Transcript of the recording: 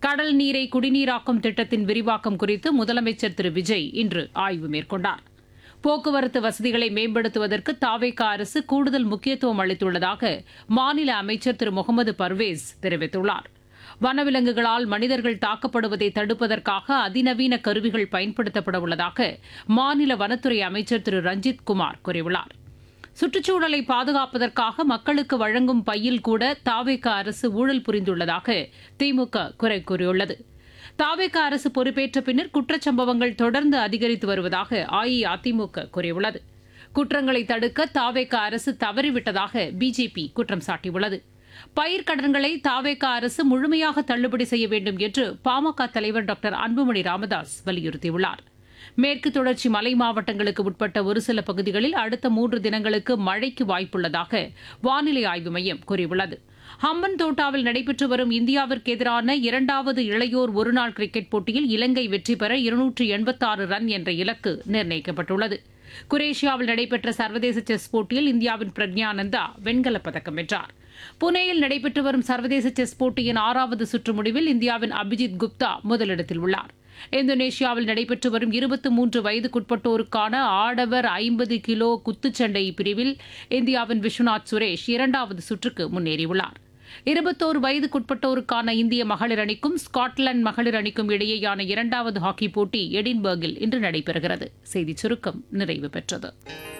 கடல் நீரை குடிநீராக்கும் திட்டத்தின் விரிவாக்கம் குறித்து முதலமைச்சர் திரு விஜய் இன்று ஆய்வு மேற்கொண்டார் போக்குவரத்து வசதிகளை மேம்படுத்துவதற்கு தாவேக அரசு கூடுதல் முக்கியத்துவம் அளித்துள்ளதாக மாநில அமைச்சர் திரு முகமது பர்வேஸ் தெரிவித்துள்ளார் வனவிலங்குகளால் மனிதர்கள் தாக்கப்படுவதை தடுப்பதற்காக அதிநவீன கருவிகள் பயன்படுத்தப்பட உள்ளதாக மாநில வனத்துறை அமைச்சர் திரு ரஞ்சித் குமார் கூறியுள்ளார் சுற்றுச்சூழலை பாதுகாப்பதற்காக மக்களுக்கு வழங்கும் பையில் கூட தாவேக அரசு ஊழல் புரிந்துள்ளதாக திமுக குறை கூறியுள்ளது தாவேக அரசு பொறுப்பேற்ற பின்னர் குற்றச்சம்பவங்கள் தொடர்ந்து அதிகரித்து வருவதாக அஇஅதிமுக கூறியுள்ளது குற்றங்களை தடுக்க தாவேக அரசு தவறிவிட்டதாக பிஜேபி குற்றம் சாட்டியுள்ளது பயிர்க்கடன்களை தாவேக அரசு முழுமையாக தள்ளுபடி செய்ய வேண்டும் என்று பாமக தலைவர் டாக்டர் அன்புமணி ராமதாஸ் வலியுறுத்தியுள்ளார் மேற்கு தொடர்ச்சி மலை மாவட்டங்களுக்கு உட்பட்ட ஒரு சில பகுதிகளில் அடுத்த மூன்று தினங்களுக்கு மழைக்கு வாய்ப்புள்ளதாக வானிலை ஆய்வு மையம் கூறியுள்ளது ஹம்பன் தோட்டாவில் நடைபெற்று வரும் இந்தியாவிற்கு எதிரான இரண்டாவது இளையோர் ஒருநாள் கிரிக்கெட் போட்டியில் இலங்கை வெற்றி பெற இருநூற்று எண்பத்தாறு ரன் என்ற இலக்கு நிர்ணயிக்கப்பட்டுள்ளது குரேஷியாவில் நடைபெற்ற சர்வதேச செஸ் போட்டியில் இந்தியாவின் பிரக்ஞானந்தா வெண்கலப் பதக்கம் வென்றார் புனேயில் நடைபெற்று வரும் சர்வதேச செஸ் போட்டியின் ஆறாவது சுற்று முடிவில் இந்தியாவின் அபிஜித் குப்தா முதலிடத்தில் உள்ளார் இந்தோனேஷியாவில் நடைபெற்று வரும் இருபத்தி மூன்று வயதுக்குட்பட்டோருக்கான ஆடவர் ஐம்பது கிலோ குத்துச்சண்டை பிரிவில் இந்தியாவின் விஸ்வநாத் சுரேஷ் இரண்டாவது சுற்றுக்கு முன்னேறியுள்ளார் இருபத்தோரு வயதுக்குட்பட்டோருக்கான இந்திய மகளிர் அணிக்கும் ஸ்காட்லாந்து மகளிர் அணிக்கும் இடையேயான இரண்டாவது ஹாக்கி போட்டி எடின்பர்கில் இன்று நடைபெறுகிறது செய்திச் சுருக்கம் நிறைவு பெற்றது